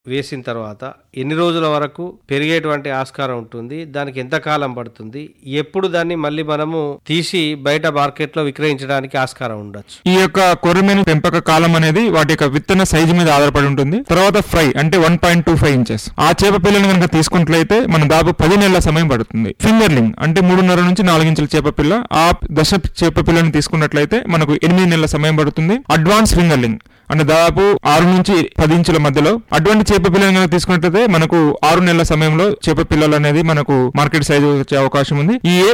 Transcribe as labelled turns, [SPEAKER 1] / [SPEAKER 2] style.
[SPEAKER 1] వేసిన తర్వాత ఎన్ని రోజుల వరకు పెరిగేటువంటి ఆస్కారం ఉంటుంది దానికి ఎంత కాలం పడుతుంది ఎప్పుడు దాన్ని మళ్ళీ మనము తీసి బయట మార్కెట్లో విక్రయించడానికి ఆస్కారం ఉండొచ్చు
[SPEAKER 2] ఈ యొక్క కొర్రమీను పెంపక కాలం అనేది వాటి యొక్క విత్తన సైజు మీద ఆధారపడి ఉంటుంది తర్వాత ఫ్రై అంటే one point two five inches ఆ చేప పిల్లని కనుక తీసుకున్నట్లయితే మన దాదాపు పది నెలల సమయం పడుతుంది ఫింగర్లింగ్ అంటే మూడున్నర నుంచి నాలుగు ఇంచుల చేప పిల్ల ఆ దశ చేప పిల్లని తీసుకున్నట్లయితే మనకు ఎనిమిది నెలల సమయం పడుతుంది అడ్వాన్స్ ఫింగర్లింగ్ అంటే దాదాపు ఆరు నుంచి పది ఇంచుల మధ్యలో అటువంటి చేప పిల్లని కనుక తీసుకున్నట్లయితే మనకు ఆరు నెలల సమయంలో చేప పిల్లలు అనేది మనకు మార్కెట్ సైజు వచ్చే అవకాశం ఉంది ఈ ఏ